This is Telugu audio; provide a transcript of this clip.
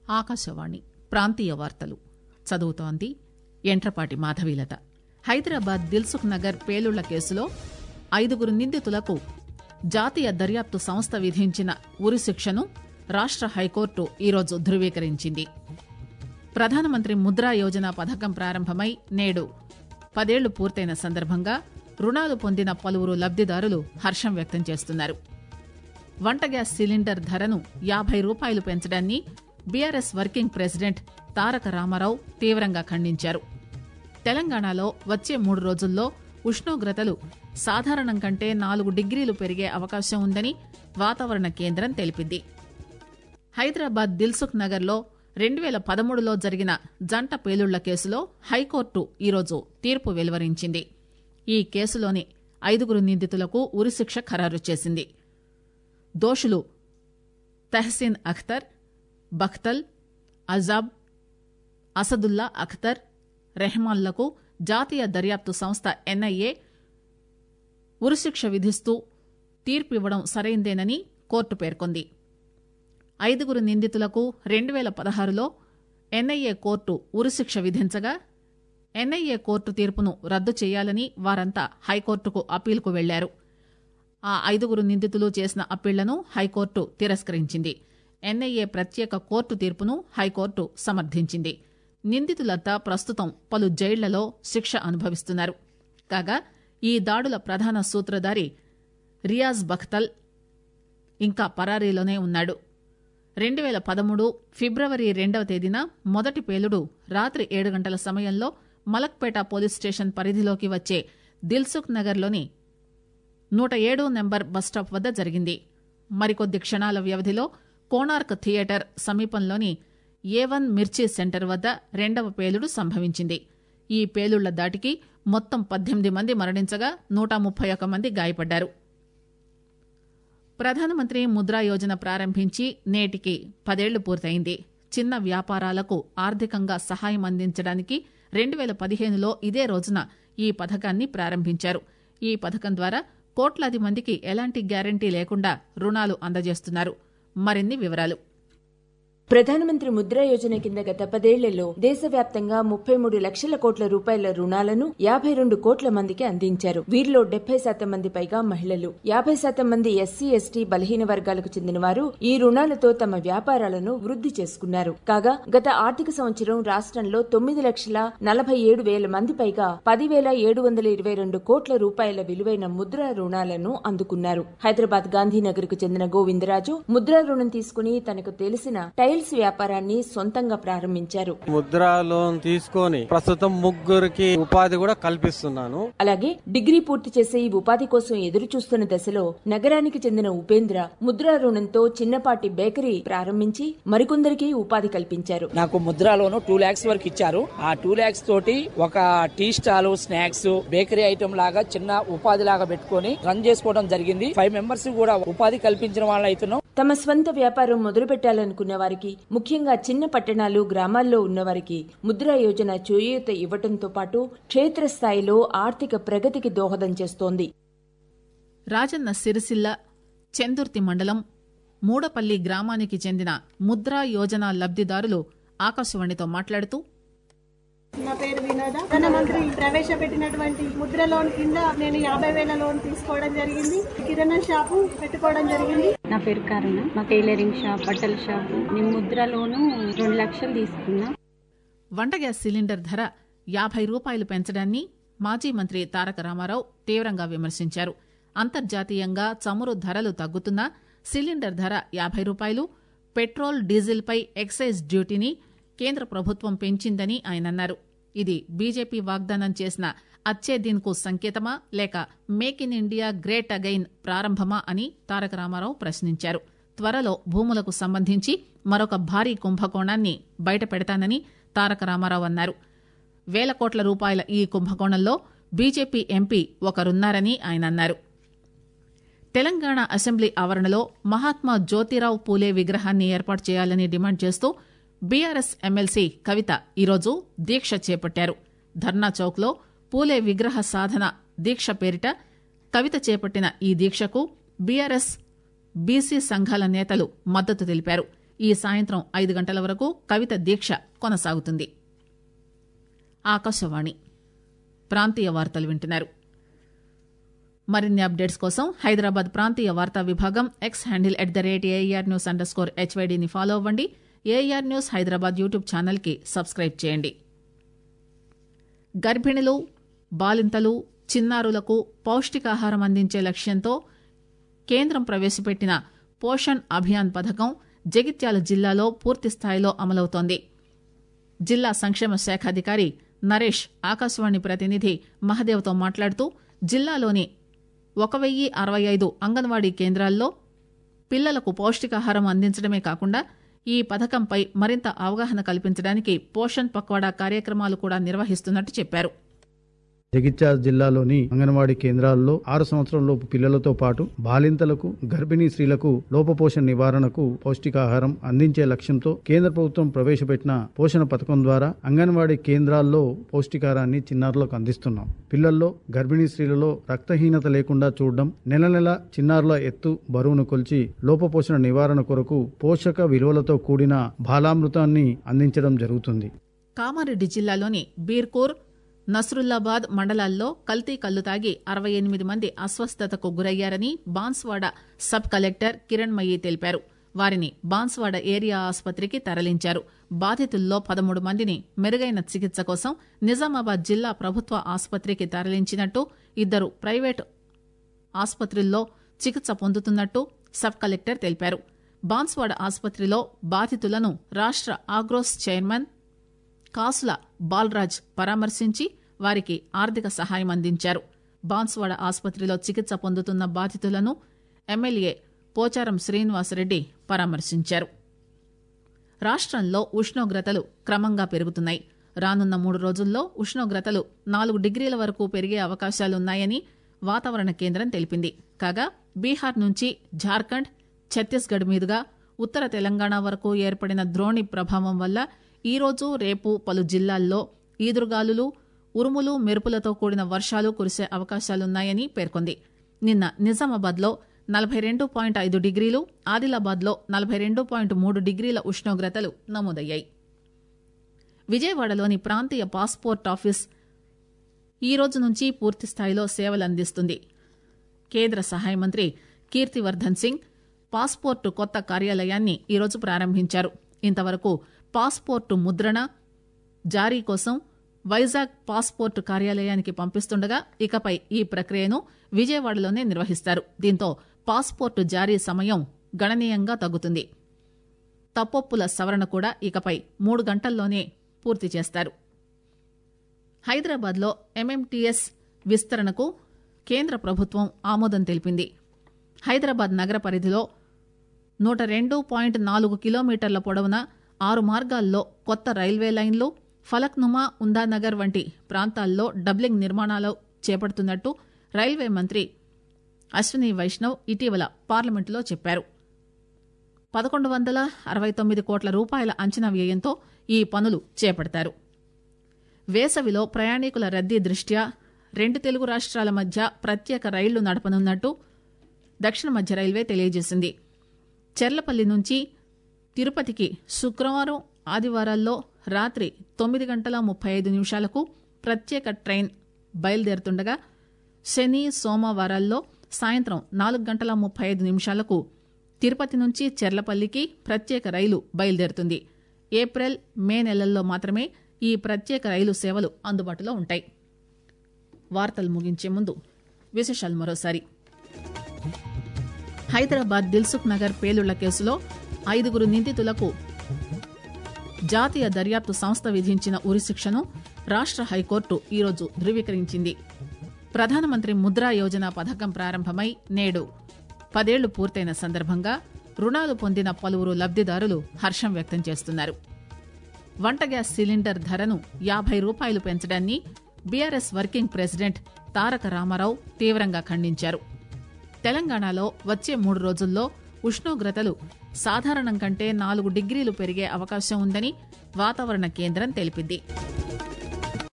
ఆకాశవాణి ప్రాంతీయ వార్తలు చదువుతోంది ఎంట్రపాటి మాధవీలత హైదరాబాద్ దిల్సుఖ్ నగర్ పేలుళ్ల కేసులో ఐదుగురు నిందితులకు జాతీయ దర్యాప్తు సంస్థ విధించిన ఉరిశిక్షను రాష్ట హైకోర్టు ఈరోజు ధృవీకరించింది ప్రధానమంత్రి ముద్రా యోజన పథకం ప్రారంభమై నేడు పదేళ్లు పూర్తయిన సందర్భంగా రుణాలు పొందిన పలువురు లబ్దిదారులు హర్షం వ్యక్తం చేస్తున్నారు వంట గ్యాస్ సిలిండర్ ధరను యాభై రూపాయలు పెంచడాన్ని BRS working president Taraka Rama Rao తీవ్రంగా ఖండించారు తెలంగాణలో వచ్చే మూడు రోజుల్లో ఉష్ణోగ్రతలు సాధారణం కంటే నాలుగు డిగ్రీలు పెరిగే అవకాశం ఉందని వాతావరణ కేంద్రం తెలిపింది హైదరాబాద్ దిల్సుఖ్ నగర్లో రెండు వేల పదమూడులో జరిగిన జంట పేలుళ్ల కేసులో హైకోర్టు ఈరోజు తీర్పు వెలువరించింది ఈ కేసులోని ఐదుగురు నిందితులకు ఉరిశిక్ష ఖరారు చేసింది దోషులు తెహసీన్ అఖ్తర్ బఖ్తల్ అజాబ్ అసదుల్లా అఖ్తర్ రెహమాన్లకు జాతీయ దర్యాప్తు సంస్థ ఎన్ఐఏ ఉరిశిక్ష విధిస్తూ తీర్పు ఇవ్వడం సరైందేనని కోర్టు పేర్కొంది ఐదుగురు నిందితులకు రెండు వేల పదహారులో ఎన్ఐఏ కోర్టు ఉరిశిక్ష విధించగా ఎన్ఐఏ కోర్టు తీర్పును రద్దు చేయాలని వారంతా హైకోర్టుకు అప్పీలుకు వెళ్లారు ఆ ఐదుగురు నిందితులు చేసిన అప్పీళ్లను హైకోర్టు తిరస్కరించింది ఎన్ఐఏ ప్రత్యేక కోర్టు తీర్పును హైకోర్టు సమర్థించింది నిందితులంతా ప్రస్తుతం పలు జైళ్లలో శిక్ష అనుభవిస్తున్నారు కాగా ఈ దాడుల ప్రధాన సూత్రధారి రియాజ్ బఖ్తల్ ఇంకా పరారీలోనే ఉన్నాడు రెండు వేల పదమూడు ఫిబ్రవరి రెండవ తేదీన మొదటి పేలుడు రాత్రి ఏడు గంటల సమయంలో మలక్పేట పోలీస్ స్టేషన్ పరిధిలోకి వచ్చే దిల్సుఖ్ నగర్లోని నూట ఏడు నెంబర్ బస్టాప్ వద్ద జరిగింది మరికొద్ది క్షణాల వ్యవధిలో కోణార్క్ థియేటర్ సమీపంలోని ఏ వన్ మిర్చి సెంటర్ వద్ద రెండవ పేలుడు సంభవించింది ఈ పేలుళ్ల దాటికి మొత్తం పద్దెనిమిది మంది మరణించగా నూట ముప్పై ఒక్క మంది గాయపడ్డారు ప్రధానమంత్రి ముద్రా యోజన ప్రారంభించి నేటికి పదేళ్లు పూర్తయింది చిన్న వ్యాపారాలకు ఆర్థికంగా సహాయం అందించడానికి రెండు వేల పదిహేనులో ఇదే రోజున ఈ పథకాన్ని ప్రారంభించారు ఈ పథకం ద్వారా కోట్లాది మందికి ఎలాంటి గ్యారంటీ లేకుండా రుణాలు అందజేస్తున్నారు మరిన్ని వివరాలు ప్రధానమంత్రి ముద్రా యోజన కింద గత పదేళ్లలో దేశవ్యాప్తంగా ముప్పై మూడు లక్షల కోట్ల రూపాయల రుణాలను యాభై రెండు కోట్ల మందికి అందించారు వీరిలో డెబ్బై శాతం మంది పైగా మహిళలు యాభై శాతం మంది ఎస్సీ ఎస్టీ బలహీన వర్గాలకు చెందిన వారు ఈ రుణాలతో తమ వ్యాపారాలను వృద్ధి చేసుకున్నారు కాగా గత ఆర్థిక సంవత్సరం రాష్ట్రంలో తొమ్మిది లక్షల నలభై ఏడు వేల మంది పైగా పదివేల ఏడు వందల ఇరవై రెండు కోట్ల రూపాయల విలువైన ముద్రా రుణాలను అందుకున్నారు హైదరాబాద్ గాంధీనగర్ కు చెందిన గోవిందరాజు ముద్రా రుణం తీసుకుని తనకు తెలిసిన టైల్ టైల్స్ వ్యాపారాన్ని సొంతంగా ప్రారంభించారు ముద్రా లోన్ తీసుకొని ప్రస్తుతం ముగ్గురికి ఉపాధి కూడా కల్పిస్తున్నాను అలాగే డిగ్రీ పూర్తి చేసే ఈ ఉపాధి కోసం ఎదురు చూస్తున్న దశలో నగరానికి చెందిన ఉపేంద్ర ముద్రా రుణంతో చిన్నపాటి బేకరీ ప్రారంభించి మరికొందరికి ఉపాధి కల్పించారు నాకు ముద్రాలోను టూ లాక్స్ వరకు ఇచ్చారు ఆ టూ లాక్స్ తోటి ఒక tea stall snacks bakery item లాగా చిన్న ఉపాధి లాగా పెట్టుకొని రన్ చేసుకోవడం జరిగింది ఫైవ్ మెంబర్స్ కూడా ఉపాధి కల్పించిన వాళ్ళు అవుతున్నాం తమ స్వంత వ్యాపారం మొదలు పెట్టాలనుకున్న వారికి ముఖ్యంగా చిన్న పట్టణాలు గ్రామాల్లో ఉన్నవారికి ముద్రా యోజన చేయూత ఇవ్వడంతో పాటు క్షేత్రస్థాయిలో ఆర్థిక ప్రగతికి దోహదం చేస్తోంది రాజన్న సిరిసిల్ల చందుర్తి మండలం మూడపల్లి గ్రామానికి చెందిన ముద్రా యోజన లబ్దిదారులు ఆకాశవాణితో మాట్లాడుతూ నా పేరు వినోద ప్రధానమంత్రి ప్రవేశపెట్టినటువంటి ముద్ర లోన్ కింద నేను యాభై వేల లోన్ తీసుకోవడం జరిగింది కిరాణా షాపు పెట్టుకోవడం జరిగింది నా పేరు కరుణ మా టైలరింగ్ షాప్ బట్టల షాపు నేను ముద్రలోను రెండు లక్షలు తీసుకున్నా వంట గ్యాస్ సిలిండర్ ధర యాభై రూపాయలు పెంచడాన్ని మాజీ మంత్రి తారక రామారావు తీవ్రంగా విమర్శించారు అంతర్జాతీయంగా చమురు ధరలు తగ్గుతున్నా సిలిండర్ ధర యాభై రూపాయలు పెట్రోల్ డీజిల్పై ఎక్సైజ్ డ్యూటీని కేంద్ర ప్రభుత్వం పెంచిందని ఆయన అన్నారు ఇది బీజేపీ వాగ్దానం చేసిన అచ్చేదిన్కు సంకేతమా లేక make in India great again ప్రారంభమా అని తారక రామారావు ప్రశ్నించారు త్వరలో భూములకు సంబంధించి మరొక భారీ కుంభకోణాన్ని బయటపెడతానని తారక రామారావు అన్నారు వేల కోట్ల రూపాయల ఈ కుంభకోణంలో బీజేపీ ఎంపీ ఒకరున్నారని ఆయన అన్నారు తెలంగాణ అసెంబ్లీ ఆవరణలో మహాత్మా జ్యోతిరావు పూలే విగ్రహాన్ని ఏర్పాటు చేయాలని డిమాండ్ చేస్తూ బీఆర్ఎస్ ఎమ్మెల్సీ కవిత ఈరోజు దీక్ష చేపట్టారు ధర్నా చౌక్లో పూలే విగ్రహ సాధన దీక్ష పేరిట కవిత చేపట్టిన ఈ దీక్షకు బీఆర్ఎస్ బీసీ సంఘాల నేతలు మద్దతు తెలిపారు ఈ సాయంత్రం ఐదు గంటల వరకు కవిత దీక్ష కొనసాగుతుంది ఆకాశవాణి ప్రాంతీయ వార్తలు వింటున్నారు మరిన్ని అప్డేట్స్ కోసం హైదరాబాద్ ప్రాంతీయ వార్తా విభాగం X handle at the rate AIR news underscore హెచ్వైడీని ఫాలో అవ్వండి ఏఆర్ న్యూస్ హైదరాబాద్ యూట్యూబ్ ఛానల్కి సబ్స్క్రైబ్ చేయండి గర్భిణులు బాలింతలు చిన్నారులకు పౌష్టికాహారం అందించే లక్ష్యంతో కేంద్రం ప్రవేశపెట్టిన పోషణ్ అభియాన్ పథకం జగిత్యాల జిల్లాలో పూర్తి స్థాయిలో అమలవుతోంది జిల్లా సంక్షేమ శాఖ అధికారి నరేష్ ఆకాశవాణి ప్రతినిధి మహదేవ్తో మాట్లాడుతూ జిల్లాలోని ఒక వెయ్యి అరవై ఐదు అంగన్వాడీ కేంద్రాల్లో పిల్లలకు పౌష్టికాహారం అందించడమే కాకుండా ఈ పథకంపై మరింత అవగాహన కల్పించడానికి పోషణ్ పక్వాడా కార్యక్రమాలు కూడా నిర్వహిస్తున్నట్టు చెప్పారు జగిత్యాల జిల్లాలోని అంగన్వాడీ కేంద్రాల్లో ఆరు సంవత్సరం లోపు పిల్లలతో పాటు బాలింతలకు గర్భిణీ స్త్రీలకు లోపపోషణ నివారణకు పౌష్టికాహారం అందించే లక్ష్యంతో కేంద్ర ప్రభుత్వం ప్రవేశపెట్టిన పోషణ పథకం ద్వారా అంగన్వాడీ కేంద్రాల్లో పౌష్టికాహారాన్ని చిన్నారులకు అందిస్తున్నాం పిల్లల్లో గర్భిణీ స్త్రీలలో రక్తహీనత లేకుండా చూడడం నెల నెల చిన్నారుల ఎత్తు బరువును కొలిచి లోపపోషణ నివారణ కొరకు పోషక విలువలతో కూడిన బాలామృతాన్ని అందించడం జరుగుతుంది కామారెడ్డి జిల్లాలోని బీర్కూర్ నస్రుల్లాబాద్ మండలాల్లో కల్తీ కల్లు తాగి అరవై ఎనిమిది మంది అస్వస్థతకు గురయ్యారని బాన్స్వాడ సబ్ కలెక్టర్ కిరణ్మయి తెలిపారు వారిని బాన్స్వాడ ఏరియా ఆసుపత్రికి తరలించారు బాధితుల్లో పదమూడు మందిని మెరుగైన చికిత్స కోసం నిజామాబాద్ జిల్లా ప్రభుత్వ ఆసుపత్రికి తరలించినట్టు ఇద్దరు ప్రైవేటు ఆసుపత్రుల్లో చికిత్స పొందుతున్నట్టు సబ్ కలెక్టర్ తెలిపారు బాన్స్వాడ ఆసుపత్రిలో బాధితులను రాష్ట్ర ఆగ్రోస్ చైర్మన్ కాసుల బాలరాజ్ పరామర్శించి వారికి ఆర్థిక సహాయం అందించారు బాన్స్వాడ ఆసుపత్రిలో చికిత్స పొందుతున్న బాధితులను ఎమ్మెల్యే పోచారం శ్రీనివాసరెడ్డి పరామర్శించారు రాష్ట్రంలో ఉష్ణోగ్రతలు క్రమంగా పెరుగుతున్నాయి రానున్న మూడు రోజుల్లో ఉష్ణోగ్రతలు నాలుగు డిగ్రీల వరకు పెరిగే అవకాశాలున్నాయని వాతావరణ కేంద్రం తెలిపింది కాగా బీహార్ నుంచి జార్ఖండ్ ఛత్తీస్గఢ్ మీదుగా ఉత్తర తెలంగాణ వరకు ఏర్పడిన ద్రోణి ప్రభావం వల్ల ఈరోజు రేపు పలు జిల్లాల్లో ఈదురుగాలులు ఉరుములు మెరుపులతో కూడిన వర్షాలు కురిసే అవకాశాలున్నాయని పేర్కొంది నిన్న నిజామాబాద్లో నలభై రెండు పాయింట్ ఐదు డిగ్రీలు ఆదిలాబాద్లో నలభై రెండు పాయింట్ మూడు డిగ్రీల ఉష్ణోగ్రతలు నమోదయ్యాయి విజయవాడలోని ప్రాంతీయ పాస్పోర్ట్ ఆఫీస్ ఈ రోజు నుంచి పూర్తి స్థాయిలో సేవలు అందిస్తుంది కేంద్ర సహాయ మంత్రి కీర్తివర్ధన్ సింగ్ పాస్పోర్టు కొత్త కార్యాలయాన్ని ఈరోజు ప్రారంభించారు ఇంతవరకు పాస్పోర్టు ముద్రణ జారీ కోసం వైజాగ్ పాస్పోర్టు కార్యాలయానికి పంపిస్తుండగా ఇకపై ఈ ప్రక్రియను విజయవాడలోనే నిర్వహిస్తారు దీంతో పాస్పోర్టు జారీ సమయం గణనీయంగా తగ్గుతుంది తప్పొప్పుల సవరణ కూడా ఇకపై మూడు గంటల్లోనే పూర్తి చేస్తారు హైదరాబాద్లో ఎంఎంటీఎస్ విస్తరణకు కేంద్ర ప్రభుత్వం ఆమోదం తెలిపింది హైదరాబాద్ నగర పరిధిలో నూట రెండు పాయింట్ నాలుగు కిలోమీటర్ల పొడవున ఆరు మార్గాల్లో కొత్త రైల్వే లైన్లు ఫలక్నుమా ఉందానగర్ వంటి ప్రాంతాల్లో డబ్లింగ్ నిర్మాణాలు చేపడుతున్నట్టు రైల్వే మంత్రి అశ్విని వైష్ణవ్ ఇటీవల పార్లమెంటులో చెప్పారు పదకొండు వందల అరవై తొమ్మిది కోట్ల రూపాయల అంచనా వ్యయంతో ఈ పనులు చేపడతారు వేసవిలో ప్రయాణికుల రద్దీ దృష్ట్యా రెండు తెలుగు రాష్ట్రాల మధ్య ప్రత్యేక రైళ్లు నడపనున్నట్టు దక్షిణ మధ్య రైల్వే తెలియజేసింది చెర్లపల్లి నుంచి తిరుపతికి శుక్రవారం ఆదివారాల్లో రాత్రి తొమ్మిది గంటల ముప్పై ఐదు నిమిషాలకు ప్రత్యేక ట్రైన్ బయలుదేరుతుండగా శని సోమవారాల్లో సాయంత్రం నాలుగు గంటల ముప్పై ఐదు నిమిషాలకు తిరుపతి నుంచి చెర్లపల్లికి ప్రత్యేక రైలు బయలుదేరుతుంది ఏప్రిల్ మే నెలల్లో మాత్రమే ఈ ప్రత్యేక రైలు సేవలు అందుబాటులో ఉంటాయి వార్తలు ముగించే ముందు విశేషాలు మరోసారి హైదరాబాద్ దిల్సుఖ్ నగర్ పేలుళ్ల కేసులో ఐదుగురు నిందితులకు జాతీయ దర్యాప్తు సంస్థ విధించిన ఉరిశిక్షను రాష్ట్ర హైకోర్టు ఈరోజు ధృవీకరించింది ప్రధానమంత్రి ముద్రా యోజన పథకం ప్రారంభమై నేడు పదేళ్లు పూర్తయిన సందర్భంగా రుణాలు పొందిన పలువురు లబ్దిదారులు హర్షం వ్యక్తం చేస్తున్నారు వంట గ్యాస్ సిలిండర్ ధరను యాభై రూపాయలు పెంచడాన్ని BRS working president Taraka Rama Rao తీవ్రంగా ఖండించారు తెలంగాణలో వచ్చే మూడు రోజుల్లో ఉష్ణోగ్రతలు సాధారణం కంటే నాలుగు డిగ్రీలు పెరిగే అవకాశం ఉందని వాతావరణ కేంద్రం తెలిపింది